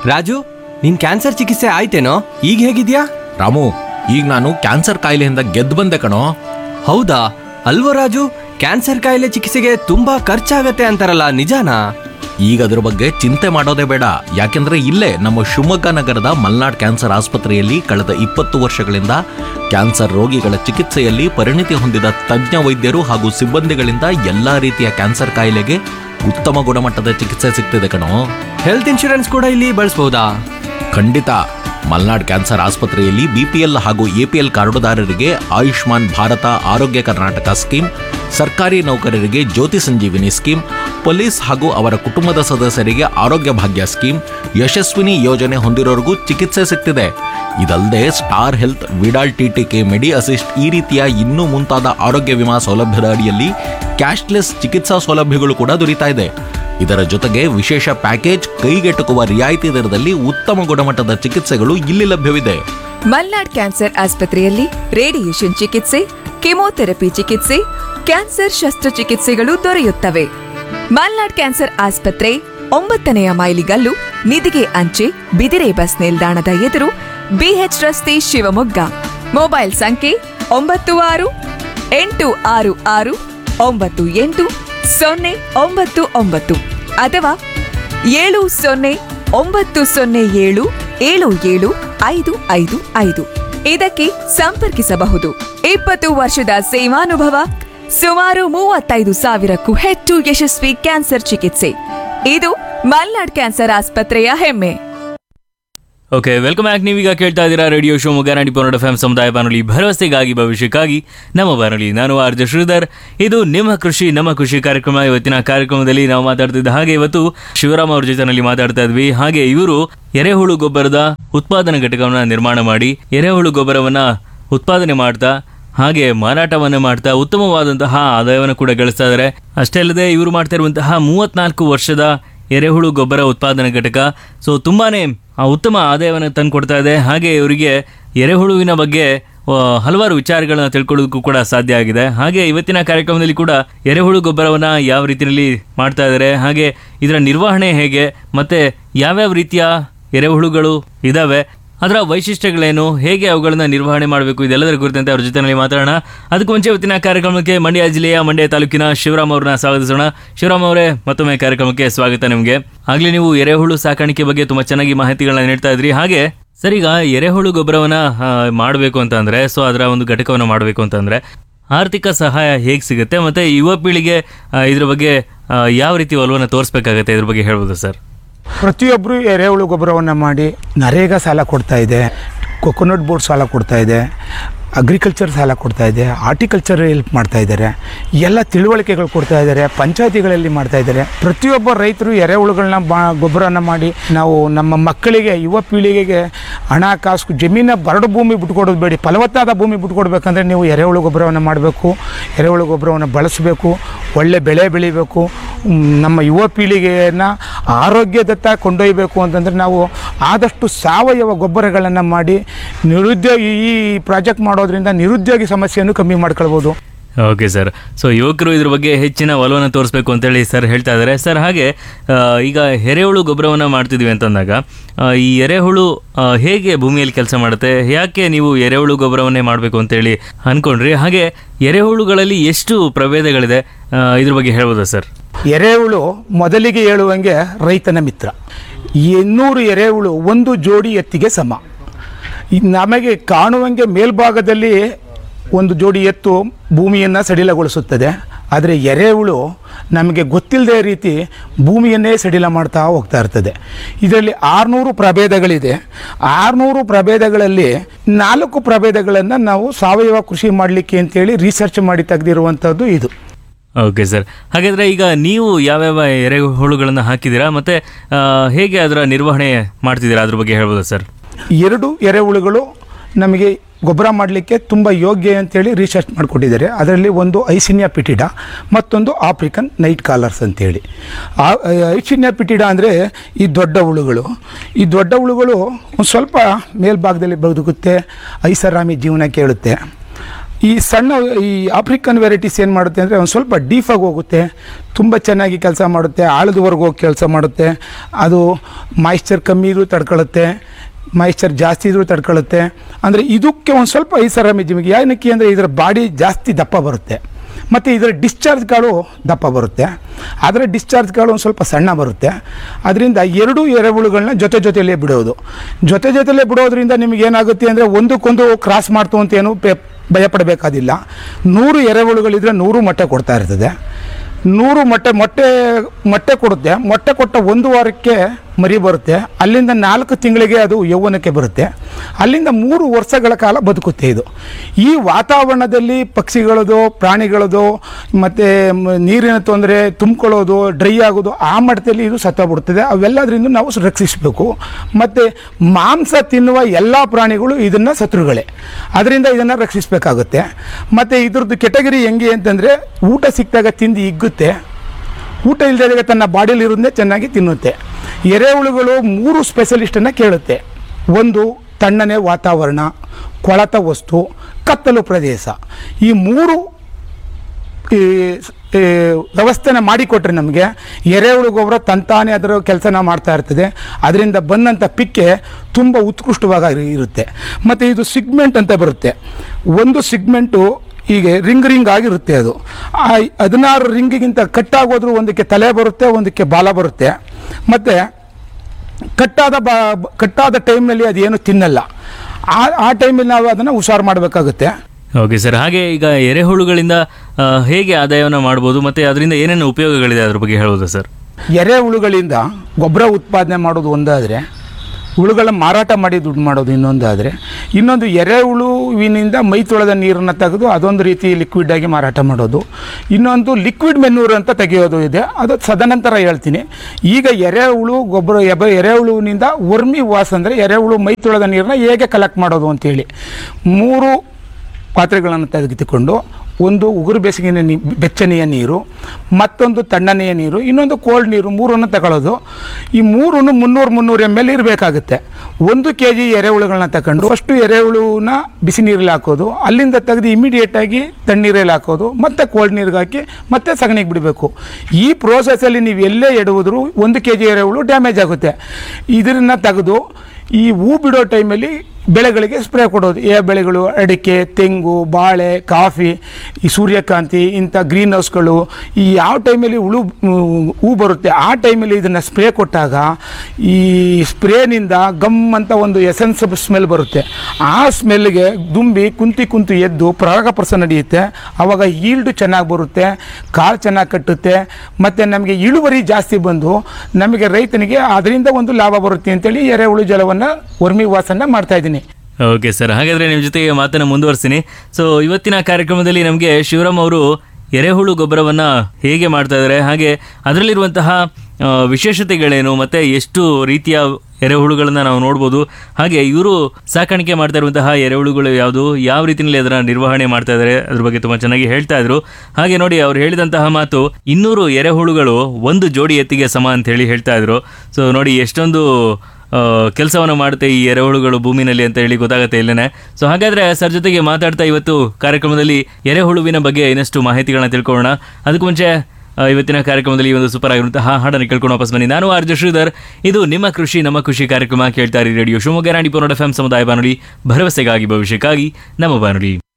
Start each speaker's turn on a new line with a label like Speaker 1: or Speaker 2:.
Speaker 1: ರಾಜು ನಿನ್ ಕ್ಯಾನ್ಸರ್ ಚಿಕಿತ್ಸೆ ಆಯ್ತೇನೋ ಈಗ ಹೇಗಿದ್ಯಾ
Speaker 2: ರಾಮು ಈಗ ನಾನು ಕ್ಯಾನ್ಸರ್ ಕಾಯಿಲೆಯಿಂದ ಗೆದ್ದು ಬಂದೆ ಕಣೋ
Speaker 1: ಹೌದಾ ಅಲ್ವೋ ರಾಜು ಕ್ಯಾನ್ಸರ್ ಕಾಯಿಲೆ ಚಿಕಿತ್ಸೆಗೆ ತುಂಬಾ ಖರ್ಚಾಗತ್ತೆ ಅಂತಾರಲ್ಲ ನಿಜಾನಾ
Speaker 2: ಈಗ ಅದ್ರ ಬಗ್ಗೆ ಚಿಂತೆ ಮಾಡೋದೇ ಬೇಡ ಯಾಕೆಂದ್ರೆ ಇಲ್ಲೇ ನಮ್ಮ ಶಿವಮೊಗ್ಗ ನಗರದ ಮಲ್ನಾಡ್ ಕ್ಯಾನ್ಸರ್ ಆಸ್ಪತ್ರೆಯಲ್ಲಿ ಕಳೆದ ಇಪ್ಪತ್ತು ವರ್ಷಗಳಿಂದ ಕ್ಯಾನ್ಸರ್ ರೋಗಿಗಳ ಚಿಕಿತ್ಸೆಯಲ್ಲಿ ಪರಿಣಿತಿ ಹೊಂದಿದ ತಜ್ಞ ವೈದ್ಯರು ಹಾಗೂ ಸಿಬ್ಬಂದಿಗಳಿಂದ ಎಲ್ಲಾ ರೀತಿಯ ಕ್ಯಾನ್ಸರ್ ಕಾಯಿಲೆಗೆ ಉತ್ತಮ ಗುಣಮಟ್ಟದ ಚಿಕಿತ್ಸೆ ಸಿಗ್ತಿದೆ ಕಣೋ
Speaker 1: ಹೆಲ್ತ್ ಇನ್ಶೂರೆನ್ಸ್ ಕೂಡ ಇಲ್ಲಿ ಬಳಸ್ಬೋದಾ
Speaker 2: ಖಂಡಿತ ಮಲ್ನಾಡ್ ಕ್ಯಾನ್ಸರ್ ಆಸ್ಪತ್ರೆಯಲ್ಲಿ ಬಿಪಿಎಲ್ ಹಾಗೂ ಎಪಿಎಲ್ ಕಾರ್ಡುದಾರರಿಗೆ ಆಯುಷ್ಮಾನ್ ಭಾರತ ಆರೋಗ್ಯ ಕರ್ನಾಟಕ ಸ್ಕೀಮ್ ಸರ್ಕಾರಿ ನೌಕರರಿಗೆ ಜ್ಯೋತಿ ಸಂಜೀವಿನಿ ಸ್ಕೀಮ್ ಪೊಲೀಸ್ ಹಾಗೂ ಅವರ ಕುಟುಂಬದ ಸದಸ್ಯರಿಗೆ ಆರೋಗ್ಯ ಭಾಗ್ಯ ಸ್ಕೀಮ್ ಯಶಸ್ವಿನಿ ಯೋಜನೆ ಹೊಂದಿರೋರಿಗೂ ಚಿಕಿತ್ಸೆ ಸಿಗ್ತಿದೆ ಇದಲ್ಲದೆ Star Health Vidal TTK Medi Assist ಈ ರೀತಿಯ ಇನ್ನೂ ಮುಂತಾದ ಆರೋಗ್ಯ ವಿಮಾ ಸೌಲಭ್ಯದ ಅಡಿಯಲ್ಲಿ ಕ್ಯಾಶ್ಲೆಸ್ ಚಿಕಿತ್ಸಾ ಸೌಲಭ್ಯಗಳು ಕೂಡ ದೊರೀತಾ ಇದೆ ಇದರ ಜೊತೆಗೆ ವಿಶೇಷ ಪ್ಯಾಕೇಜ್ ಕೈಗೆಟುಕುವ ರಿಯಾಯಿತಿ ದರದಲ್ಲಿ ಉತ್ತಮ ಗುಣಮಟ್ಟದ ಚಿಕಿತ್ಸೆಗಳು ಇಲ್ಲಿ ಲಭ್ಯವಿದೆ
Speaker 3: ಮಲ್ನಾಡ್ ಕ್ಯಾನ್ಸರ್ ಆಸ್ಪತ್ರೆಯಲ್ಲಿ ರೇಡಿಯೇಷನ್ ಚಿಕಿತ್ಸೆ ಕೆಮೊಥೆರಪಿ ಚಿಕಿತ್ಸೆ ಕ್ಯಾನ್ಸರ್ ಶಸ್ತ್ರಚಿಕಿತ್ಸೆಗಳು ದೊರೆಯುತ್ತವೆ ಮಲ್ನಾಡ್ ಕ್ಯಾನ್ಸರ್ ಆಸ್ಪತ್ರೆ ಒಂಬತ್ತನೆಯ ಮೈಲಿಗಲ್ಲು ನಿಧಿಗೆ ಅಂಚೆ ಬಿದಿರೆ ಬಸ್ ನಿಲ್ದಾಣದ ಎದುರು ಬಿಎಚ್ ರಸ್ತೆ ಶಿವಮೊಗ್ಗ ಮೊಬೈಲ್ ಸಂಖ್ಯೆ ಒಂಬತ್ತು ಆರು ಎಂಟು ಆರು ಆರು ಒಂಬತ್ತು ಎಂಟು ಸೊನ್ನೆ ಒಂಬತ್ತು ಒಂಬತ್ತು ಅಥವಾ ಏಳು ಸೊನ್ನೆ ಒಂಬತ್ತು ಸೊನ್ನೆ ಏಳು ಏಳು ಏಳು ಐದು ಐದು ಐದು ಇದಕ್ಕೆ ಸಂಪರ್ಕಿಸಬಹುದು ಇಪ್ಪತ್ತು ವರ್ಷದ ಸೇವಾನುಭವ ಸುಮಾರು ಮೂವತ್ತೈದು ಸಾವಿರಕ್ಕೂ ಹೆಚ್ಚು ಯಶಸ್ವಿ ಕ್ಯಾನ್ಸರ್ ಚಿಕಿತ್ಸೆ ಇದು ಮಲ್ನಾಡ್ ಕ್ಯಾನ್ಸರ್ ಆಸ್ಪತ್ರೆಯ ಹೆಮ್ಮೆ
Speaker 4: ಓಕೆ ವೆಲ್ಕಮ್ ಬ್ಯಾಕ್ ನೀವೀಗ ಕೇಳ್ತಾ ಇದ್ದೀರಾ ರೇಡಿಯೋ ಶಿವಮೊಗ್ಗ ನಾಡಿ ಪನ್ನಡ ಎಫ್ ಸಮುದಾಯ ಬಾನುಲಿ ಭರವಸೆಗಾಗಿ ಭವಿಷ್ಯಕ್ಕಾಗಿ ನಮ್ಮ ಬಾನುಲಿ ನಾನು ಆರ್ ಜೆ ಶ್ರೀಧರ್ ಇದು ನಿಮ್ಮ ಕೃಷಿ ನಮ್ಮ ಕೃಷಿ ಕಾರ್ಯಕ್ರಮ ಇವತ್ತಿನ ಕಾರ್ಯಕ್ರಮದಲ್ಲಿ ನಾವು ಮಾತಾಡ್ತಿದ್ದ ಹಾಗೆ ಇವತ್ತು ಶಿವರಾಮ್ ಅವ್ರ ಜೊತೆನಲ್ಲಿ ಮಾತಾಡ್ತಾ ಇದ್ವಿ ಹಾಗೆ ಇವರು ಎರೆಹುಳು ಗೊಬ್ಬರದ ಉತ್ಪಾದನಾ ಘಟಕವನ್ನ ನಿರ್ಮಾಣ ಮಾಡಿ ಎರೆಹುಳು ಗೊಬ್ಬರವನ್ನ ಉತ್ಪಾದನೆ ಮಾಡ್ತಾ ಹಾಗೆ ಮಾರಾಟವನ್ನ ಮಾಡ್ತಾ ಉತ್ತಮವಾದಂತಹ ಆದಾಯವನ್ನು ಕೂಡ ಗಳಿಸ್ತಾ ಇದ್ದಾರೆ ಅಷ್ಟೇ ಅಲ್ಲದೆ ಇವರು ಮಾಡ್ತಾ ಇರುವಂತಹ ಮೂವತ್ನಾಲ್ಕು ವರ್ಷದ ಎರೆಹುಳು ಗೊಬ್ಬರ ಉತ್ಪಾದನಾ ಘಟಕ ಸೊ ತುಂಬಾನೇ ಆ, ಉತ್ತಮ ಆದಾಯವನ್ನು ತಂದುಕೊಡ್ತಾ ಇದೆ ಹಾಗೆ ಇವರಿಗೆ ಎರೆಹುಳುವಿನ ಬಗ್ಗೆ ಆ, ಹಲವಾರು ವಿಚಾರಗಳನ್ನ ತಿಳ್ಕೊಳ್ಳೋದಕ್ಕೂ ಕೂಡ ಸಾಧ್ಯ ಆಗಿದೆ ಹಾಗೆ ಇವತ್ತಿನ ಕಾರ್ಯಕ್ರಮದಲ್ಲಿ ಕೂಡ ಎರೆಹುಳು ಗೊಬ್ಬರವನ್ನ ಯಾವ ರೀತಿಯಲ್ಲಿ ಮಾಡ್ತಾ ಇದ್ದಾರೆ ಹಾಗೆ ಇದರ ನಿರ್ವಹಣೆ ಹೇಗೆ ಮತ್ತೆ ಯಾವ್ಯಾವ ರೀತಿಯ ಎರೆಹುಳುಗಳು ಇದಾವೆ ಅದರ ವೈಶಿಷ್ಟ್ಯಗಳೇನು ಹೇಗೆ ಅವುಗಳನ್ನ ನಿರ್ವಹಣೆ ಮಾಡಬೇಕು ಇದೆಲ್ಲದರ ಕುರಿತಂತೆ ಅವ್ರ ಜೊತೆನಲ್ಲಿ ಮಾತಾಡೋಣ ಅದಕ್ಕೂ ಮುಂಚೆ ಇವತ್ತಿನ ಕಾರ್ಯಕ್ರಮಕ್ಕೆ ಮಂಡ್ಯ ಜಿಲ್ಲೆಯ ಮಂಡ್ಯ ತಾಲೂಕಿನ ಶಿವರಾಮ್ ಅವ್ರನ್ನ ಸ್ವಾಗತಿಸೋಣ ಶಿವರಾಮ್ ಅವರೇ ಮತ್ತೊಮ್ಮೆ ಕಾರ್ಯಕ್ರಮಕ್ಕೆ ಸ್ವಾಗತ ನಿಮಗೆ ಆಗ್ಲೇ ನೀವು ಎರೆಹುಳು ಸಾಕಾಣಿಕೆ ಬಗ್ಗೆ ತುಂಬಾ ಚೆನ್ನಾಗಿ ಮಾಹಿತಿಗಳನ್ನ ನೀಡ್ತಾ ಇದ್ರಿ ಹಾಗೆ ಸರ್ ಈಗ ಎರೆಹುಳು ಗೊಬ್ಬರವನ್ನ ಮಾಡಬೇಕು ಅಂತ ಅಂದ್ರೆ ಸೊ ಅದರ ಒಂದು ಘಟಕವನ್ನು ಮಾಡಬೇಕು ಅಂತಂದ್ರೆ ಆರ್ಥಿಕ ಸಹಾಯ ಹೇಗೆ ಸಿಗುತ್ತೆ ಮತ್ತೆ ಯುವ ಪೀಳಿಗೆ ಆ, ಇದ್ರ ಬಗ್ಗೆ ಆ, ಯಾವ ರೀತಿ ಒಲವನ್ನು ತೋರಿಸ್ಬೇಕಾಗತ್ತೆ ಇದ್ರ ಬಗ್ಗೆ ಹೇಳ್ಬೋದು ಸರ್
Speaker 5: ಪ್ರತಿಯೊಬ್ಬರು ಎರೆಹುಳು ಗೊಬ್ಬರವನ್ನು ಮಾಡಿ ನರೇಗಾ ಸಾಲ ಕೊಡ್ತಾ ಇದೆ ಕೊಕೊನಟ್ ಬೋರ್ಡ್ ಸಾಲ ಕೊಡ್ತಾ ಇದೆ ಅಗ್ರಿಕಲ್ಚರ್ ಸಾಲ ಕೊಡ್ತಾ ಇದೆ ಆರ್ಟಿಕಲ್ಚರ್ ಹೆಲ್ಪ್ ಮಾಡ್ತಾ ಇದ್ದಾರೆ ಎಲ್ಲ ತಿಳುವಳಿಕೆಗಳು ಕೊಡ್ತಾ ಇದ್ದಾರೆ ಪಂಚಾಯತಿಗಳಲ್ಲಿ ಮಾಡ್ತಾ ಇದ್ದಾರೆ ಪ್ರತಿಯೊಬ್ಬ ರೈತರು ಎರೆಹುಳುಗಳನ್ನ ಬಾ ಗೊಬ್ಬರನ ಮಾಡಿ ನಾವು ನಮ್ಮ ಮಕ್ಕಳಿಗೆ ಯುವ ಪೀಳಿಗೆಗೆ ಹಣ ಕಾಸು ಜಮೀನ ಬರಡು ಭೂಮಿ ಬಿಟ್ಕೊಡೋದು ಬೇಡಿ ಫಲವತ್ತಾದ ಭೂಮಿ ಬಿಟ್ಕೊಡ್ಬೇಕಂದ್ರೆ ನೀವು ಎರೆಹುಳು ಗೊಬ್ಬರವನ್ನು ಮಾಡಬೇಕು ಎರೆಹುಳು ಗೊಬ್ಬರವನ್ನು ಬಳಸಬೇಕು ಒಳ್ಳೆ ಬೆಳೆ ಬೆಳಿಬೇಕು ಮ್, ನಮ್ಮ ಯುವ ಪೀಳಿಗೆಯನ್ನು ಆರೋಗ್ಯದತ್ತ ಕೊಂಡೊಯ್ಯಬೇಕು ಅಂತಂದರೆ ನಾವು ಆದಷ್ಟು ಸಾವಯವ ಗೊಬ್ಬರಗಳನ್ನು ಮಾಡಿ ನಿರುದ್ಯೋಗಿ ಈ ಪ್ರಾಜೆಕ್ಟ್ ಮಾಡೋದ್ರಿಂದ ನಿರುದ್ಯೋಗಿ ಸಮಸ್ಯೆಯನ್ನು ಕಮ್ಮಿ ಮಾಡ್ಕೊಳ್ಬೋದು
Speaker 4: ಓಕೆ ಸರ್ ಸೊ ಯುವಕರು ಇದ್ರ ಬಗ್ಗೆ ಹೆಚ್ಚಿನ ಒಲವನ್ನು ತೋರಿಸ್ಬೇಕು ಅಂತೇಳಿ ಸರ್ ಹೇಳ್ತಾ ಇದ್ದಾರೆ ಸರ್ ಹಾಗೆ ಆ, ಈಗ ಎರೆಹುಳು ಗೊಬ್ಬರವನ್ನು ಮಾಡ್ತಿದ್ವಿ ಅಂತಂದಾಗ ಆ, ಈ ಎರೆಹುಳು ಆ, ಹೇಗೆ ಭೂಮಿಯಲ್ಲಿ ಕೆಲಸ ಮಾಡುತ್ತೆ ಯಾಕೆ ನೀವು ಎರೆಹುಳು ಗೊಬ್ಬರವನ್ನೇ ಮಾಡಬೇಕು ಅಂತೇಳಿ ಅನ್ಕೊಂಡ್ರಿ ಹಾಗೆ ಎರೆಹುಳುಗಳಲ್ಲಿ ಎಷ್ಟು ಪ್ರಭೇದಗಳಿದೆ ಆ, ಇದ್ರ ಬಗ್ಗೆ ಹೇಳ್ಬೋದಾ ಸರ್
Speaker 5: ಎರೆಹುಳು ಮೊದಲಿಗೆ ಹೇಳುವಂಗೆ ರೈತನ ಮಿತ್ರ ಇನ್ನೂರು ಎರೆಹುಳು ಒಂದು ಜೋಡಿ ಎತ್ತಿಗೆ ಸಮ ಈ ನಮಗೆ ಕಾಣುವಂಗೆ ಮೇಲ್ಭಾಗದಲ್ಲಿ ಒಂದು ಜೋಡಿ ಎತ್ತು ಭೂಮಿಯನ್ನು ಸಡಿಲಗೊಳಿಸುತ್ತದೆ ಆದರೆ ಎರೆಹುಳು ನಮಗೆ ಗೊತ್ತಿಲ್ಲದೆ ರೀತಿ ಭೂಮಿಯನ್ನೇ ಸಡಿಲ ಮಾಡ್ತಾ ಹೋಗ್ತಾ ಇರ್ತದೆ ಇದರಲ್ಲಿ ಆರುನೂರು ಪ್ರಭೇದಗಳಿದೆ ಆರುನೂರು ಪ್ರಭೇದಗಳಲ್ಲಿ ನಾಲ್ಕು ಪ್ರಭೇದಗಳನ್ನು ನಾವು ಸಾವಯವ ಕೃಷಿ ಮಾಡಲಿಕ್ಕೆ ಅಂತೇಳಿ ರಿಸರ್ಚ್ ಮಾಡಿ ತೆಗೆದಿರುವಂಥದ್ದು ಇದು
Speaker 4: ಓಕೆ ಸರ್ ಹಾಗಾದ್ರೆ ಈಗ ನೀವು ಯಾವ್ಯಾವ ಎರೆಹುಳುಗಳನ್ನು ಹಾಕಿದ್ದೀರಾ ಮತ್ತೆ ಆ, ಹೇಗೆ ಅದರ ನಿರ್ವಹಣೆ ಮಾಡ್ತಿದ್ದೀರಾ ಅದ್ರ ಬಗ್ಗೆ ಹೇಳ್ಬೋದಾ ಸರ್
Speaker 5: ಎರಡು ಎರೆಹುಳುಗಳು ನಮಗೆ ಗೊಬ್ಬರ ಮಾಡಲಿಕ್ಕೆ ತುಂಬ ಯೋಗ್ಯ ಅಂತೇಳಿ ರಿಸರ್ಚ್ ಮಾಡಿಕೊಟ್ಟಿದ್ದಾರೆ ಅದರಲ್ಲಿ ಒಂದು ಐಸಿನಿಯಾ ಪಿಟಿಡ ಮತ್ತೊಂದು ಆಫ್ರಿಕನ್ ನೈಟ್ ಕಾಲರ್ಸ್ ಅಂತೇಳಿ ಆ ಐಸಿನಿಯಾ ಪಿಟಿಡ ಅಂದರೆ ಈ ದೊಡ್ಡ ಹುಳುಗಳು ಈ ದೊಡ್ಡ ಹುಳುಗಳು ಒಂದು ಸ್ವಲ್ಪ ಮೇಲ್ಭಾಗದಲ್ಲಿ ಬದುಕುತ್ತೆ ಐಷಾರಾಮಿ ಜೀವನ ಕೇಳುತ್ತೆ ಈ ಸಣ್ಣ ಈ ಆಫ್ರಿಕನ್ ವೆರೈಟೀಸ್ ಏನು ಮಾಡುತ್ತೆ ಅಂದರೆ ಒಂದು ಸ್ವಲ್ಪ ಡೀಫಾಗಿ ಹೋಗುತ್ತೆ ತುಂಬ ಚೆನ್ನಾಗಿ ಕೆಲಸ ಮಾಡುತ್ತೆ ಆಳದವರೆಗೆ ಹೋಗಿ ಕೆಲಸ ಮಾಡುತ್ತೆ ಅದು ಮಾಯಿಶ್ಚರ್ ಕಮ್ಮಿ ಇದ್ರೂ ತಡ್ಕೊಳ್ಳುತ್ತೆ ಮಾಯಿಶ್ಚರ್ ಜಾಸ್ತಿ ಇದ್ರೂ ತಡ್ಕೊಳ್ಳುತ್ತೆ ಅಂದರೆ ಇದಕ್ಕೆ ಒಂದು ಸ್ವಲ್ಪ ಐಸರಾಮಿಜಿಮಿಗೆ ಏನಕ್ಕೆ ಅಂದರೆ ಇದರ ಬಾಡಿ ಜಾಸ್ತಿ ದಪ್ಪ ಬರುತ್ತೆ ಮತ್ತು ಇದರ ಡಿಸ್ಚಾರ್ಜ್ಗಳು ದಪ್ಪ ಬರುತ್ತೆ ಅದರ ಡಿಸ್ಚಾರ್ಜ್ಗಳು ಒಂದು ಸ್ವಲ್ಪ ಸಣ್ಣ ಬರುತ್ತೆ ಅದರಿಂದ ಎರಡೂ ಎರೆಹುಳುಗಳನ್ನ ಜೊತೆ ಜೊತೆಯಲ್ಲೇ ಬಿಡೋದು ಜೊತೆ ಜೊತೆಯಲ್ಲೇ ಬಿಡೋದ್ರಿಂದ ನಿಮಗೆ ಏನಾಗುತ್ತೆ ಅಂದರೆ ಒಂದಕ್ಕೊಂದು ಕ್ರಾಸ್ ಮಾಡ್ತು ಅಂತ ಏನು ಪೇ ಭಯಪಡಬೇಕಾದಿಲ್ಲ ನೂರು ಎರೆಹುಳುಗಳಿದ್ರೆ ನೂರು ಮೊಟ್ಟೆ ಕೊಡ್ತಾ ಇರ್ತದೆ ನೂರು ಮೊಟ್ಟೆ ಮೊಟ್ಟೆ ಮೊಟ್ಟೆ ಕೊಡುತ್ತೆ ಮೊಟ್ಟೆ ಕೊಟ್ಟ ಒಂದು ವಾರಕ್ಕೆ ಮರಿ ಬರುತ್ತೆ ಅಲ್ಲಿಂದ ನಾಲ್ಕು ತಿಂಗಳಿಗೆ ಅದು ಯೌವನಕ್ಕೆ ಬರುತ್ತೆ ಅಲ್ಲಿಂದ ಮೂರು ವರ್ಷಗಳ ಕಾಲ ಬದುಕುತ್ತೆ ಇದು ಈ ವಾತಾವರಣದಲ್ಲಿ ಪಕ್ಷಿಗಳದು ಪ್ರಾಣಿಗಳದು ಮತ್ತು ನೀರಿನ ತೊಂದರೆ ತುಂಬಿಕೊಳ್ಳೋದು ಡ್ರೈ ಆಗೋದು ಆ ಮಟ್ಟದಲ್ಲಿ ಇದು ಸತ್ತೋಗ್ಬಿಡ್ತದೆ ಅವೆಲ್ಲದರಿಂದ ನಾವು ರಕ್ಷಿಸಬೇಕು ಮತ್ತು ಮಾಂಸ ತಿನ್ನುವ ಎಲ್ಲ ಪ್ರಾಣಿಗಳು ಇದನ್ನು ಶತ್ರುಗಳೇ ಅದರಿಂದ ಇದನ್ನು ರಕ್ಷಿಸಬೇಕಾಗುತ್ತೆ ಮತ್ತು ಇದ್ರದ್ದು ಕೆಟಗರಿ ಹೆಂಗೆ ಅಂತಂದರೆ ಊಟ ಸಿಕ್ಕಿದಾಗ ತಿಂದು ಹಿಗ್ಗುತ್ತೆ ಊಟ ಇಲ್ಲದಾಗ ತನ್ನ ಬಾಡಿಯಲ್ಲಿ ಇರೋದನ್ನೇ ಚೆನ್ನಾಗಿ ತಿನ್ನುತ್ತೆ ಎರೆಹುಳುಗಳು ಮೂರು ಸ್ಪೆಷಲಿಸ್ಟನ್ನು ಕೇಳುತ್ತೆ ಒಂದು ತಣ್ಣನೆ ವಾತಾವರಣ ಕೊಳತ ವಸ್ತು ಕತ್ತಲು ಪ್ರದೇಶ ಈ ಮೂರು ಈ ಈ ವ್ಯವಸ್ಥೆನ ಮಾಡಿಕೊಟ್ರೆ ನಮಗೆ ಎರೆಹುಳು ಗೊಬ್ಬರ ತಂತಾನೆ ಅದರ ಕೆಲಸನ ಮಾಡ್ತಾ ಇರ್ತದೆ ಅದರಿಂದ ಬಂದಂಥ ಪಿಕ್ಕೆ ತುಂಬ ಉತ್ಕೃಷ್ಟವಾಗಿ ಇರುತ್ತೆ ಮತ್ತು ಇದು ಸಿಗ್ಮೆಂಟ್ ಅಂತ ಬರುತ್ತೆ ಒಂದು ಸಿಗ್ಮೆಂಟು ಹೀಗೆ ರಿಂಗ್ ರಿಂಗ್ ಆಗಿರುತ್ತೆ ಅದು ಆ ಹದಿನಾರು ರಿಂಗಿಗಿಂತ ಕಟ್ಟಾಗೋದ್ರೂ ಒಂದಕ್ಕೆ ತಲೆ ಬರುತ್ತೆ ಒಂದಕ್ಕೆ ಬಾಲ ಬರುತ್ತೆ ಮತ್ತು ಕಟ್ಟಾದ ಬಾ ಕಟ್ಟಾದ ಟೈಮ್ನಲ್ಲಿ ಅದೇನು ತಿನ್ನಲ್ಲ ಆ ಆ ಟೈಮಲ್ಲಿ ನಾವು ಅದನ್ನು ಹುಷಾರು ಮಾಡಬೇಕಾಗುತ್ತೆ
Speaker 4: ಓಕೆ ಸರ್ ಹಾಗೆ ಈಗ ಎರೆಹುಳುಗಳಿಂದ ಆ, ಹೇಗೆ ಆದಾಯವನ್ನು ಮಾಡ್ಬೋದು ಮತ್ತು ಅದರಿಂದ ಏನೇನು ಉಪಯೋಗಗಳಿದೆ ಅದ್ರ ಬಗ್ಗೆ ಹೇಳ್ಬೋದಾ ಸರ್
Speaker 5: ಎರೆಹುಳುಗಳಿಂದ ಗೊಬ್ಬರ ಉತ್ಪಾದನೆ ಮಾಡೋದು ಒಂದಾದರೆ ಹುಳುಗಳ ಮಾರಾಟ ಮಾಡಿ ದುಡ್ಡು ಮಾಡೋದು ಇನ್ನೊಂದಾದರೆ ಇನ್ನೊಂದು ಎರೆಹುಳುವಿನಿಂದ ಮೈ ತೊಳೆದ ನೀರನ್ನು ತೆಗೆದು ಅದೊಂದು ರೀತಿ ಲಿಕ್ವಿಡ್ ಆಗಿ ಮಾರಾಟ ಮಾಡೋದು ಇನ್ನೊಂದು ಲಿಕ್ವಿಡ್ ಮೆನ್ನೂರ್ ಅಂತ ತೆಗೆಯೋದು ಇದೆ ಅದು ಸದನಂತರ ಹೇಳ್ತೀನಿ ಈಗ ಎರೆಹುಳು ಗೊಬ್ಬರ ಎಬ ಎರೆಹುಳುವಿನಿಂದ ವರ್ಮಿ ವಾಸ್ ಅಂದರೆ ಎರೆಹುಳು ಮೈ ತೊಳೆದ ನೀರನ್ನ ಹೇಗೆ ಕಲೆಕ್ಟ್ ಮಾಡೋದು ಅಂತೇಳಿ ಮೂರು ಪಾತ್ರೆಗಳನ್ನು ತೆಗೆದುಕೊಂಡು ಒಂದು ಉಗುರು ಬೇಸಿಗೆಯ ನೀ ಬೆಚ್ಚನೆಯ ನೀರು ಮತ್ತೊಂದು ತಣ್ಣನೆಯ ನೀರು ಇನ್ನೊಂದು ಕೋಲ್ಡ್ ನೀರು ಮೂರನ್ನು ತಗೊಳ್ಳೋದು ಈ ಮೂರನ್ನು ಮುನ್ನೂರು ಮುನ್ನೂರು ಎಮ್ ಎಲ್ ಇರಬೇಕಾಗುತ್ತೆ ಒಂದು ಕೆ ಜಿ ಎರೆಹುಳುಗಳನ್ನ ತಗೊಂಡು ಫಸ್ಟು ಎರೆಹುಳುನ ಬಿಸಿ ನೀರಲ್ಲಿ ಹಾಕೋದು ಅಲ್ಲಿಂದ ತೆಗೆದು ಇಮಿಡಿಯೇಟಾಗಿ ತಣ್ಣೀರಲ್ಲಿ ಹಾಕೋದು ಮತ್ತೆ ಕೋಲ್ಡ್ ನೀರಿಗೆ ಹಾಕಿ ಮತ್ತೆ ಸಗಣಿಗೆ ಬಿಡಬೇಕು ಈ ಪ್ರೋಸೆಸ್ಸಲ್ಲಿ ನೀವು ಎಲ್ಲೇ ಎಡುವುದ್ರು ಒಂದು ಕೆ ಜಿ ಎರೆಹುಳು ಡ್ಯಾಮೇಜ್ ಆಗುತ್ತೆ ಇದನ್ನು ತೆಗೆದು ಈ ಹೂ ಬಿಡೋ ಟೈಮಲ್ಲಿ ಬೆಳೆಗಳಿಗೆ ಸ್ಪ್ರೇ ಕೊಡೋದು ಏ ಬೆಳೆಗಳು ಅಡಿಕೆ ತೆಂಗು ಬಾಳೆ ಕಾಫಿ ಈ ಸೂರ್ಯಕಾಂತಿ ಇಂಥ ಗ್ರೀನ್ ಹೌಸ್ಗಳು ಈ ಯಾವ ಟೈಮಲ್ಲಿ ಹುಳು ಮ್, ಹೂ ಬರುತ್ತೆ ಆ ಟೈಮಲ್ಲಿ ಇದನ್ನು ಸ್ಪ್ರೇ ಕೊಟ್ಟಾಗ ಈ ಸ್ಪ್ರೇನಿಂದ ಗಮ್ ಅಂತ ಒಂದು ಎಸೆನ್ಸ್ ಸ್ಮೆಲ್ ಬರುತ್ತೆ ಆ ಸ್ಮೆಲ್ಗೆ ದುಂಬಿ ಕುಂತಿ ಕುಂತು ಎದ್ದು ಪರಾಗಪ್ರಸ ನಡೆಯುತ್ತೆ ಆವಾಗ ಈಲ್ಡು ಚೆನ್ನಾಗಿ ಬರುತ್ತೆ ಕಾಳು ಚೆನ್ನಾಗಿ ಕಟ್ಟುತ್ತೆ ಮತ್ತು ನಮಗೆ ಇಳುವರಿ ಜಾಸ್ತಿ ಬಂದು ನಮಗೆ ರೈತನಿಗೆ ಅದರಿಂದ ಒಂದು ಲಾಭ ಬರುತ್ತೆ ಅಂತೇಳಿ ಎರೆಹುಳು ಜಲವನ್ನು ವರ್ಮಿ ವಾಸನ ಮಾಡ್ತಾ ಇದ್ದೀನಿ
Speaker 4: ಓಕೆ ಸರ್ ಹಾಗಾದರೆ ನಿಮ್ಮ ಜೊತೆಗೆ ಮಾತನ್ನು ಮುಂದುವರಿಸ್ತೀನಿ ಸೊ ಇವತ್ತಿನ ಕಾರ್ಯಕ್ರಮದಲ್ಲಿ ನಮಗೆ ಶಿವರಾಮ್ ಅವರು ಎರೆಹುಳು ಗೊಬ್ಬರವನ್ನು ಹೇಗೆ ಮಾಡ್ತಾ ಇದ್ದಾರೆ ಹಾಗೆ ಅದರಲ್ಲಿರುವಂತಹ ಆ, ವಿಶೇಷತೆಗಳೇನು ಮತ್ತು ಎಷ್ಟು ರೀತಿಯ ಎರೆಹುಳುಗಳನ್ನು ನಾವು ನೋಡ್ಬೋದು ಹಾಗೆ ಇವರು ಸಾಕಾಣಿಕೆ ಮಾಡ್ತಾ ಇರುವಂತಹ ಎರೆಹುಳುಗಳು ಯಾವುದು ಯಾವ ರೀತಿಯಲ್ಲಿ ಅದರ ನಿರ್ವಹಣೆ ಮಾಡ್ತಾ ಇದ್ದಾರೆ ಅದ್ರ ಬಗ್ಗೆ ತುಂಬ ಚೆನ್ನಾಗಿ ಹೇಳ್ತಾ ಇದ್ರು ಹಾಗೆ ನೋಡಿ ಅವ್ರು ಹೇಳಿದಂತಹ ಮಾತು ಇನ್ನೂರು ಎರೆಹುಳುಗಳು ಒಂದು ಜೋಡಿ ಎತ್ತಿಗೆ ಸಮ ಅಂತ ಹೇಳಿ ಹೇಳ್ತಾ ಇದ್ರು ಸೊ ನೋಡಿ ಎಷ್ಟೊಂದು ಕೆಲಸವನ್ನು ಮಾಡುತ್ತೆ ಈ ಎರೆಹುಳುಗಳು ಭೂಮಿನಲ್ಲಿ ಅಂತ ಹೇಳಿ ಗೊತ್ತಾಗುತ್ತೆ ಇಲ್ಲೇನೆ ಸೊ ಹಾಗಾದ್ರೆ ಸರ್ ಜೊತೆಗೆ ಮಾತಾಡ್ತಾ ಇವತ್ತು ಕಾರ್ಯಕ್ರಮದಲ್ಲಿ ಎರೆಹುಳುವಿನ ಬಗ್ಗೆ ಇನ್ನಷ್ಟು ಮಾಹಿತಿಗಳನ್ನ ತಿಳ್ಕೊಳ್ಳೋಣ ಅದಕ್ಕೂ ಮುಂಚೆ ಆ, ಇವತ್ತಿನ ಕಾರ್ಯಕ್ರಮದಲ್ಲಿ ಈ ಒಂದು ಸೂಪರ್ ಆಗಿರುವಂತಹ ಹಾಡನ್ನು ಕೇಳ್ಕೊಂಡು ವಾಪಸ್ ಬನ್ನಿ ನಾನು ಆರ್ಜ ಶ್ರೀಧರ್ ಇದು ನಿಮ್ಮ ಕೃಷಿ ನಮ್ಮ ಖುಷಿ ಕಾರ್ಯಕ್ರಮ ಕೇಳ್ತಾ ಇರಿ ರೇಡಿಯೋ ಶಿವಮೊಗ್ಗ ರಾಣಿ ಪೋನೋಡ ಎಫ್ ಸಮುದಾಯ ಬಾನುಲಿ ಭರವಸೆಗಾಗಿ ಭವಿಷ್ಯಕ್ಕಾಗಿ ನಮ್ಮ ಬಾನುಲಿ